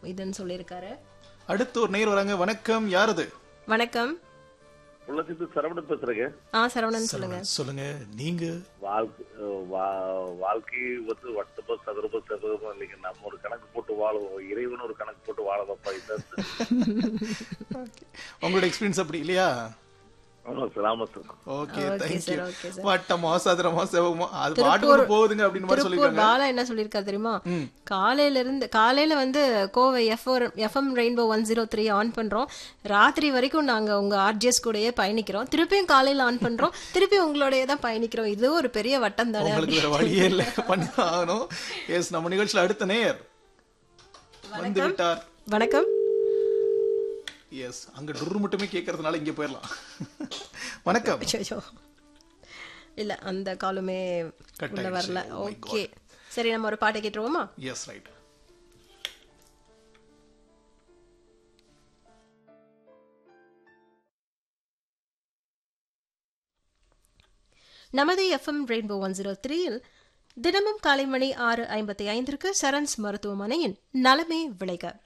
இதுன்னு சொல்லியிருக்காரு அடுத்து ஒரு நேர் வராங்க வணக்கம் யாரது வணக்கம் உள்ளத்துக்கு சரவணன் பேசுறேங்க ஆ சரவணன் சொல்லுங்க சொல்லுங்க நீங்க வாழ்க்கை வா- வாழ்க்கை வந்து வட்டமோ சதுரமோ சதுரமோ இல்லைங்க நம்ம ஒரு கணக்கு போட்டு வாழுவோம் இறைவன் ஒரு கணக்கு போட்டு வாழதப்பா இதுதான் உங்களோட எக்ஸ்பீரியன்ஸ் அப்படி இல்லையா ஆமா சார் ஆமா sir okay Okay, thank you sir, okay, sir. வட்டமா சதுரமா செவமா அது பாட்டுக்கு போகுதுங்க அப்படின்னு மாதிரி திருப்பூர் சொல்லிருக்காங்க பாலா என்ன சொல்லியிருக்காரு தெரியுமா காலையில இருந்து காலையில வந்து Kovai F FM rainbow one zero three on பண்றோம் ராத்திரி வரைக்கும் நாங்க உங்க ஆர்ஜிஎஸ் கூடயே பயணிக்கிறோம் திருப்பியும் காலையில ஆன் பண்றோம் திருப்பி உங்களோடயே தான் பயணிக்கிறோம் இது ஒரு பெரிய வட்டம் தானே உங்களுக்கு வேற வழியே இல்ல பண்ணி ஆகணும் எஸ் நம்ம நிகழ்ச்சியில அடுத்த நேர் வந்து விட்டார் வணக்கம் எஸ் அங்க டுர் மட்டுமே கேட்கறதுனால இங்க போயிடலாம் வணக்கம் அச்சோ இல்ல அந்த காலுமே Cut உள்ள ஆயிடுச்சு. வரல Oh my ஓகே சரி நம்ம ஒரு பாட்டை கேட்டுருவோமா எஸ் ரைட் நமது எஃப்எம் ரெயின்போ ஒன் ஜீரோ த்ரீயில் தினமும் காலை மணி ஆறு ஐம்பத்தி ஐந்திற்கு சரண்ஸ் மருத்துவமனையின் நலமே விளைக